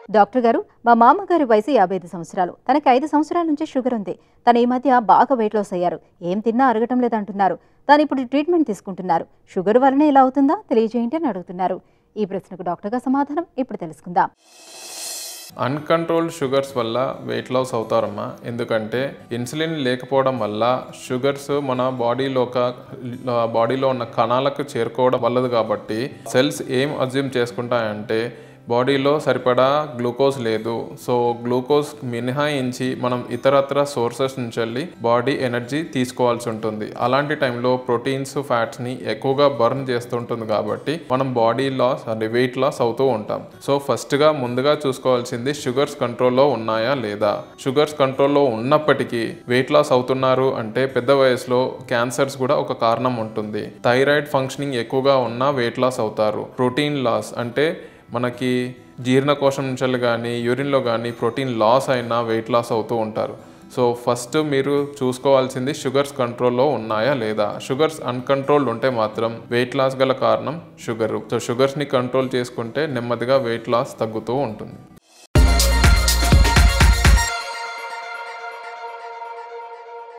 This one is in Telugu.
డాక్టర్ గారు మా మామగారి వయసు యాభై ఐదు సంవత్సరాలు తనకి ఐదు సంవత్సరాల నుంచి షుగర్ ఉంది తను ఈ మధ్య బాగా వెయిట్ లాస్ అయ్యారు ఏం తిన్నా అరగటం లేదంటున్నారు తాను ఇప్పుడు ట్రీట్మెంట్ తీసుకుంటున్నారు షుగర్ వలన ఇలా అవుతుందా తెలియజేయండి అని అడుగుతున్నారు ఈ ప్రశ్నకు డాక్టర్గా సమాధానం ఇప్పుడు తెలుసుకుందాం అన్కంట్రోల్డ్ షుగర్స్ వల్ల వెయిట్ లాస్ అవుతారమ్మా ఎందుకంటే ఇన్సులిన్ లేకపోవడం వల్ల షుగర్స్ మన బాడీలో ఒక బాడీలో ఉన్న కణాలకు చేరుకోవడం వల్లదు కాబట్టి సెల్స్ ఏం అజ్యూమ్ చేసుకుంటాయంటే బాడీలో సరిపడా గ్లూకోజ్ లేదు సో గ్లూకోజ్ మినహాయించి మనం ఇతరత్ర సోర్సెస్ నుంచి వెళ్ళి బాడీ ఎనర్జీ తీసుకోవాల్సి ఉంటుంది అలాంటి టైంలో ప్రోటీన్స్ ఫ్యాట్స్ని ఎక్కువగా బర్న్ చేస్తుంటుంది కాబట్టి మనం బాడీ లాస్ అంటే వెయిట్ లాస్ అవుతూ ఉంటాం సో ఫస్ట్గా ముందుగా చూసుకోవాల్సింది షుగర్స్ కంట్రోల్లో ఉన్నాయా లేదా షుగర్స్ కంట్రోల్లో ఉన్నప్పటికీ వెయిట్ లాస్ అవుతున్నారు అంటే పెద్ద వయసులో క్యాన్సర్స్ కూడా ఒక కారణం ఉంటుంది థైరాయిడ్ ఫంక్షనింగ్ ఎక్కువగా ఉన్నా వెయిట్ లాస్ అవుతారు ప్రోటీన్ లాస్ అంటే మనకి జీర్ణకోశం నుంచి కానీ యూరిన్లో కానీ ప్రోటీన్ లాస్ అయినా వెయిట్ లాస్ అవుతూ ఉంటారు సో ఫస్ట్ మీరు చూసుకోవాల్సింది షుగర్స్ కంట్రోల్లో ఉన్నాయా లేదా షుగర్స్ అన్కంట్రోల్డ్ ఉంటే మాత్రం వెయిట్ లాస్ గల కారణం షుగర్ సో షుగర్స్ని కంట్రోల్ చేసుకుంటే నెమ్మదిగా వెయిట్ లాస్ తగ్గుతూ ఉంటుంది